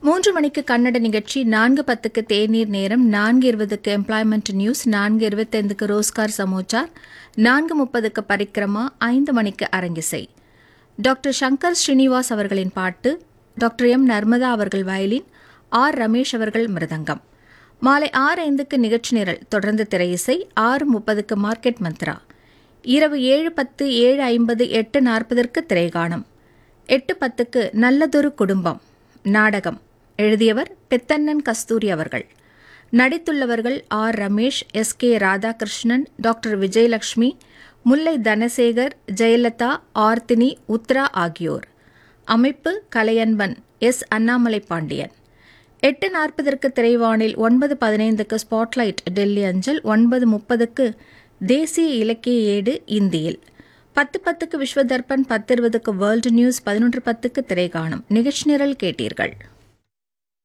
மூன்று மணிக்கு கன்னட நிகழ்ச்சி நான்கு பத்துக்கு தேநீர் நேரம் நான்கு இருபதுக்கு எம்ப்ளாய்மெண்ட் நியூஸ் நான்கு இருபத்தைந்துக்கு ரோஸ்கார் சமோச்சார் நான்கு முப்பதுக்கு பரிக்கிரமா ஐந்து மணிக்கு அரங்கிசை டாக்டர் சங்கர் ஸ்ரீனிவாஸ் அவர்களின் பாட்டு டாக்டர் எம் நர்மதா அவர்கள் வயலின் ஆர் ரமேஷ் அவர்கள் மிருதங்கம் மாலை ஆறு ஐந்துக்கு நிகழ்ச்சி நிரல் தொடர்ந்து திரையிசை ஆறு முப்பதுக்கு மார்க்கெட் மந்த்ரா இரவு ஏழு பத்து ஏழு ஐம்பது எட்டு நாற்பதற்கு திரைகாணம் எட்டு பத்துக்கு நல்லதொரு குடும்பம் நாடகம் எழுதியவர் பெத்தண்ணன் கஸ்தூரி அவர்கள் நடித்துள்ளவர்கள் R Ramesh S K Radhakrishnan doctor Vijayalakshmi Mullai Dhanasekar Jayalatha Aarthini Uthra ஆகியோர் அமைப்பு கலையன்பன் எஸ் அண்ணாமலை பாண்டியன் எட்டு நாற்பதற்கு திரைவானில் ஒன்பது பதினைந்துக்கு ஸ்பாட்லைட் டெல்லி அஞ்சல் ஒன்பது முப்பதுக்கு தேசிய இலக்கிய ஏடு இந்தியில் பத்து பத்துக்கு விஸ்வதர்பன் பத்து இருபதுக்கு வேர்ல்டு நியூஸ் பதினொன்று பத்துக்கு திரைகாணும் நிகழ்ச்சி நிரல் கேட்டீர்கள்